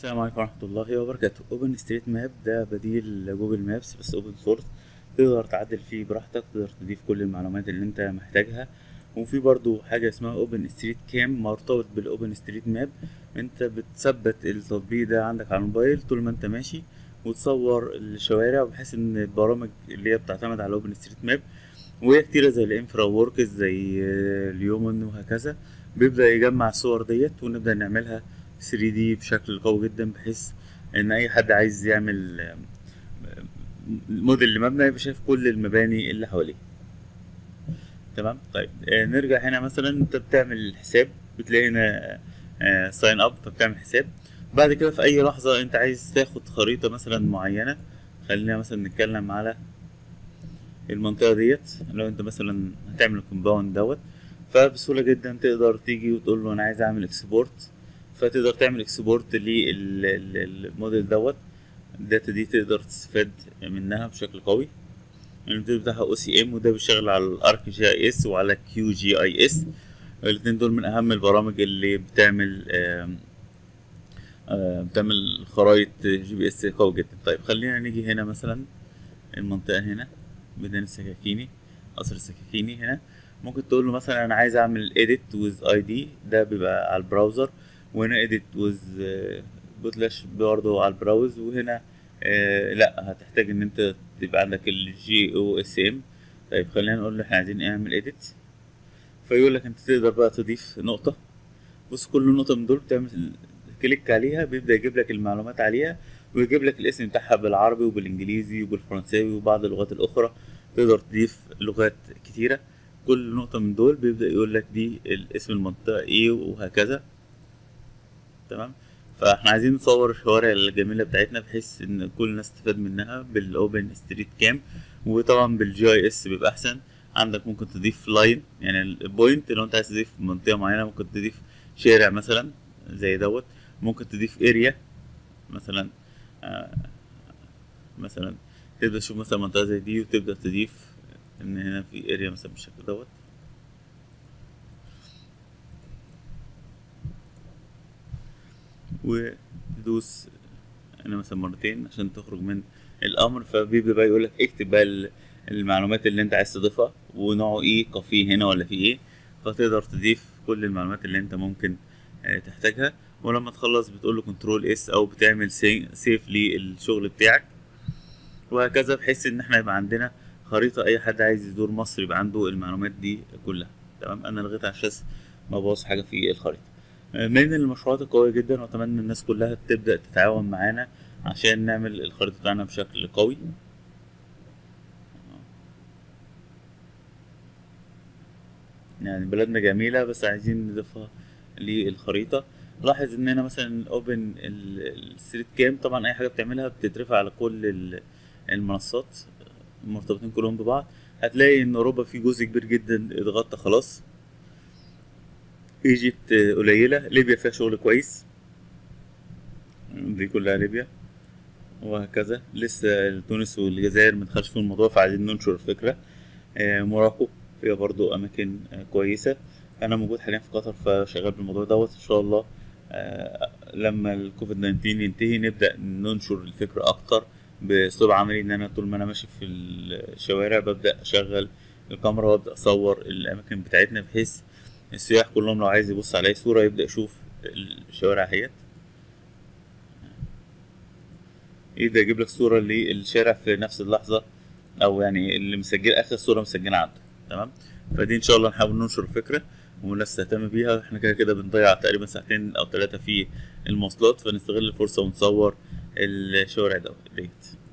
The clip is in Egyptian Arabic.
السلام عليكم ورحمة الله وبركاته اوبن ستريت ماب ده بديل جوجل مابس بس اوبن سورس تقدر تعدل فيه براحتك تقدر تضيف كل المعلومات اللي انت محتاجها وفي برضو حاجة اسمها اوبن ستريت كام مرتبط بالاوبن ستريت ماب انت بتثبت التطبيق ده عندك على الموبايل طول ما انت ماشي وتصور الشوارع بحيث ان البرامج اللي هي بتعتمد على اوبن ستريت ماب وهي كتيرة زي الانفرا ووركس زي اليومن وهكذا بيبدأ يجمع الصور ديت ونبدأ نعملها 3 دي بشكل قوي جدا بحيث ان اي حد عايز يعمل موديل لمبنى يبقى شايف كل المباني اللي حواليه تمام طيب آه نرجع هنا مثلا انت بتعمل حساب بتلاقي هنا آه ساين اب فبتعمل حساب بعد كده في اي لحظه انت عايز تاخد خريطه مثلا معينه خلينا مثلا نتكلم على المنطقه ديت لو انت مثلا هتعمل الكومباوند دوت فبسهوله جدا تقدر تيجي وتقول له انا عايز اعمل اكسبورت فتقدر تعمل اكسبورت للموديل دوت الداتا دي تقدر تستفاد منها بشكل قوي الموديل بتاعها او سي ام وده بيشتغل على الارك جي اي اس وعلى كيو جي اي اس الاتنين دول من اهم البرامج اللي بتعمل آم آم بتعمل خرايط جي بي اس قوي جدا طيب خلينا نيجي هنا مثلا المنطقة هنا ميدان السكاكيني قصر السكاكيني هنا ممكن تقول له مثلا انا عايز اعمل edit with id ده بيبقى على البراوزر وهنا edit with بوتلاش برضه على البراوز وهنا آه لا هتحتاج ان انت تبقى عندك الجي او اس ام طيب خلينا نقول له احنا عايزين نعمل edit فيقول لك انت تقدر بقى تضيف نقطة بص كل نقطة من دول بتعمل كليك عليها بيبدأ يجيب لك المعلومات عليها ويجيب لك الاسم بتاعها بالعربي وبالانجليزي وبالفرنساوي وبعض اللغات الاخرى تقدر تضيف لغات كتيرة كل نقطة من دول بيبدأ يقول لك دي اسم المنطقة ايه وهكذا تمام فاحنا عايزين نصور الشوارع الجميلة بتاعتنا بحيث ان كل الناس تستفاد منها بالاوبن ستريت كام وطبعا بالجي اي اس بيبقى احسن عندك ممكن تضيف لاين يعني البوينت لو انت عايز تضيف منطقة معينة ممكن تضيف شارع مثلا زي دوت ممكن تضيف اريا مثلا آه مثلا تبدأ تشوف مثلا منطقة زي دي وتبدأ تضيف ان هنا في اريا مثلا بالشكل دوت وتدوس هنا مثلا مرتين عشان تخرج من الامر فبيبدا بقى يقول لك اكتب بقى المعلومات اللي انت عايز تضيفها ونوعه ايه كافيه هنا ولا في ايه فتقدر تضيف كل المعلومات اللي انت ممكن تحتاجها ولما تخلص بتقول له كنترول اس او بتعمل سيف للشغل بتاعك وهكذا بحيث ان احنا يبقى عندنا خريطة اي حد عايز يزور مصر يبقى عنده المعلومات دي كلها تمام انا لغيت على الشاس ما بوظ حاجة في الخريطة من المشروعات القوية جدا واتمنى الناس كلها تبدأ تتعاون معانا عشان نعمل الخريطة بتاعنا بشكل قوي يعني بلدنا جميلة بس عايزين نضيفها للخريطة لاحظ ان انا مثلا اوبن الستريت كام طبعا اي حاجة بتعملها بتترفع على كل المنصات مرتبطين كلهم ببعض هتلاقي ان اوروبا في جزء كبير جدا اتغطى خلاص ايجيبت قليلة ليبيا فيها شغل كويس دي كلها ليبيا وهكذا لسه تونس والجزائر مدخلش في الموضوع فعايزين ننشر الفكرة موراكو فيها برضو أماكن كويسة أنا موجود حاليا في قطر فشغال بالموضوع دوت إن شاء الله لما الكوفيد 19 ينتهي نبدأ ننشر الفكرة أكتر بأسلوب عملي إن أنا طول ما أنا ماشي في الشوارع ببدأ أشغل الكاميرا وأبدأ أصور الأماكن بتاعتنا بحيث السياح كلهم لو عايز يبص على اي صورة يبدأ يشوف الشوارع اهيت يبدأ يجيب لك صورة للشارع في نفس اللحظة أو يعني اللي مسجل آخر صورة مسجلة عنده تمام فدي إن شاء الله نحاول ننشر الفكرة والناس تهتم بيها احنا كده كده بنضيع تقريبا ساعتين أو ثلاثة في المواصلات فنستغل الفرصة ونصور الشوارع دوت